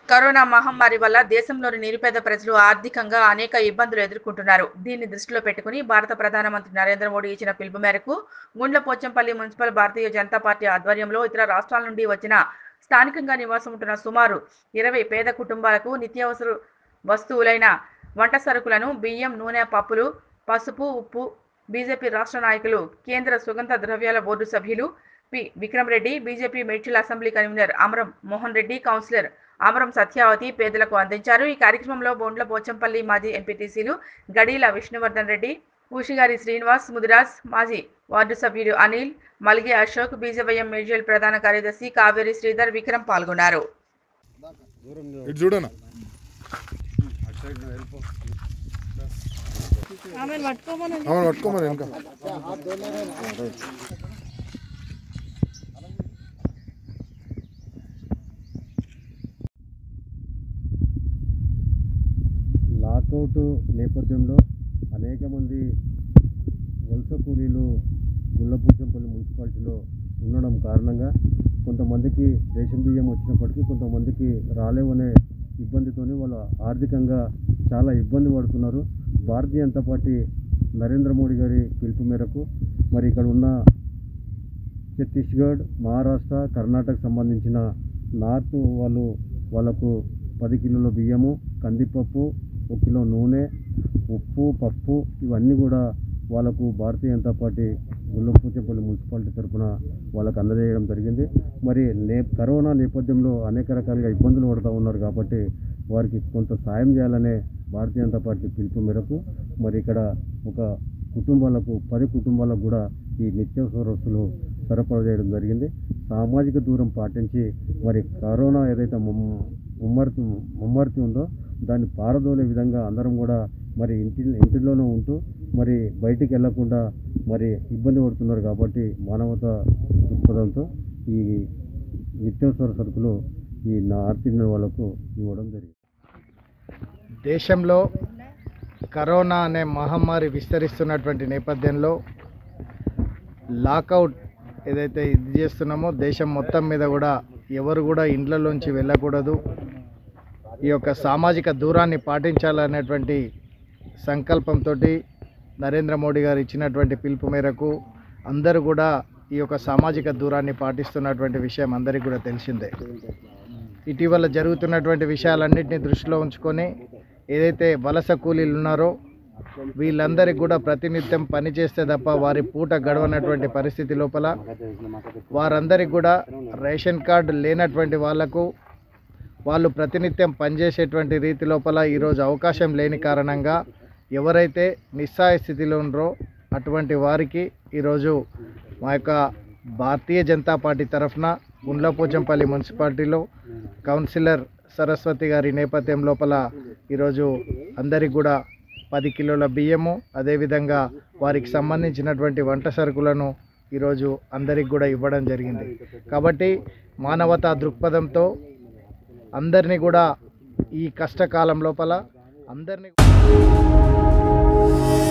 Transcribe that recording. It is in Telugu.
కరోనా మహమ్మారి వల్ల దేశంలోని నిరుపేద ప్రజలు ఆర్థికంగా అనేక ఇబ్బందులు ఎదుర్కొంటున్నారు దీన్ని దృష్టిలో పెట్టుకుని భారత ప్రధానమంత్రి నరేంద్ర మోడీ ఇచ్చిన పిలుపు మేరకు గుండ్ల పోచంపల్లి మున్సిపల్ భారతీయ జనతా పార్టీ ఆధ్వర్యంలో ఇతర రాష్ట్రాల నుండి వచ్చిన స్థానికంగా నివాసం ఉంటున్న సుమారు ఇరవై పేద కుటుంబాలకు నిత్యావసర వస్తువులైన వంట సరుకులను బియ్యం నూనె పప్పులు పసుపు ఉప్పు బీజేపీ రాష్ట్ర నాయకులు కేంద్ర సుగంధ ద్రవ్యాల బోర్డు సభ్యులు P Vikram Reddy BJP Medchal assembly convener Amaram Mohan Reddy councillor Amaram Satyavathi పేదలకు అందించారు ఈ కార్యక్రమంలో బొండ్ల పోచంపల్లి మాజీ ఎంపీటీసీలు గడీల విష్ణువర్ధన్ రెడ్డి ఊషిగారి శ్రీనివాస్ ముదిరాజ్ మాజీ వార్డు సభ్యులు అనిల్ మల్గే అశోక్ బీజేవైఎం మేడ్చల్ ప్రధాన కార్యదర్శి కావేరి శ్రీధర్ విక్రమ్ పాల్గొన్నారు ఇటు చూడనా ఆమెను పట్టుకోమని అవును పట్టుకోమని ఇంకా లాకౌట్ నేపథ్యంలో అనేక మంది వలస కూలీలు గుల్లపూచంపల్లి మున్సిపాలిటీలో ఉండడం కారణంగా కొంతమందికి రేషన్ బియ్యం వచ్చినప్పటికీ కొంతమందికి రాలేవనే ఇబ్బందితోని వాళ్ళు ఆర్థికంగా చాలా ఇబ్బంది పడుతున్నారు భారతీయ జనతా పార్టీ నరేంద్ర మోడీ గారి పిలుపు మేరకు మరి ఇక్కడ ఉన్న ఛత్తీస్గఢ్ మహారాష్ట్ర కర్ణాటక సంబంధించిన నార్త్ వాళ్ళు వాళ్ళకు పది కిలోల బియ్యము కందిపప్పు ఒక కిలో నూనె ఉప్పు పప్పు ఇవన్నీ కూడా వాళ్ళకు భారతీయ జనతా పార్టీ గుల్లపూచపల్లి మున్సిపాలిటీ తరఫున వాళ్ళకు అందజేయడం జరిగింది మరి నే కరోనా నేపథ్యంలో అనేక రకాలుగా ఇబ్బందులు పడుతూ ఉన్నారు కాబట్టి వారికి కొంత సాయం చేయాలనే భారతీయ జనతా పార్టీ పిలుపు మేరకు మరి ఇక్కడ ఒక కుటుంబాలకు పది కుటుంబాలకు కూడా ఈ నిత్యావసర వస్తువులు సరఫరా చేయడం జరిగింది సామాజిక దూరం పాటించి మరి కరోనా ఏదైతే ముమ్- ముమ్మర్తి ముమ్మర్తి ఉందో దాన్ని పారదోలే విధంగా అందరం కూడా మరి ఇంటి ఇంటిలోనే ఉంటూ మరి బయటికి వెళ్లకుండా మరి ఇబ్బంది పడుతున్నారు కాబట్టి మానవత దృక్పథంతో ఈ నిత్యావసర సరుకులు ఈ నార్త్ ఇండియన్ వాళ్ళకు ఇవ్వడం జరిగింది దేశంలో కరోనా అనే మహమ్మారి విస్తరిస్తున్నటువంటి నేపథ్యంలో లాకౌట్ ఏదైతే ఇది చేస్తున్నామో దేశం మొత్తం మీద కూడా ఎవరు కూడా ఇండ్లలోంచి వెళ్ళకూడదు ఈ యొక్క సామాజిక దూరాన్ని పాటించాలనేటువంటి సంకల్పంతో నరేంద్ర మోడీ గారు ఇచ్చినటువంటి పిలుపు మేరకు అందరూ కూడా ఈ యొక్క సామాజిక దూరాన్ని పాటిస్తున్నటువంటి విషయం అందరికీ కూడా తెలిసిందే ఇటీవల జరుగుతున్నటువంటి విషయాలన్నింటినీ దృష్టిలో ఉంచుకొని ఏదైతే వలస కూలీలు ఉన్నారో వీళ్ళందరికీ కూడా ప్రతినిత్యం పని చేస్తే తప్ప వారి పూట గడవనటువంటి పరిస్థితి లోపల వారందరికీ కూడా రేషన్ కార్డు లేనటువంటి వాళ్లకు వాళ్ళు ప్రతినిత్యం పనిచేసేటువంటి రీతి లోపల ఈరోజు అవకాశం లేని కారణంగా ఎవరైతే నిస్సాయ స్థితిలో ఉన్నారో అటువంటి వారికి ఈరోజు మా యొక్క భారతీయ జనతా పార్టీ తరఫున గుండ్లపోచంపల్లి మున్సిపాలిటీలో కౌన్సిలర్ సరస్వతి గారి నేపథ్యం లోపల ఈరోజు అందరికి కూడా పది కిలోల బియ్యము అదేవిధంగా వారికి సంబంధించినటువంటి వంట సరుకులను ఈరోజు అందరికి కూడా ఇవ్వడం జరిగింది కాబట్టి మానవతా దృక్పథంతో అందరినీ కూడా ఈ కష్టకాలం లోపల అందరినీ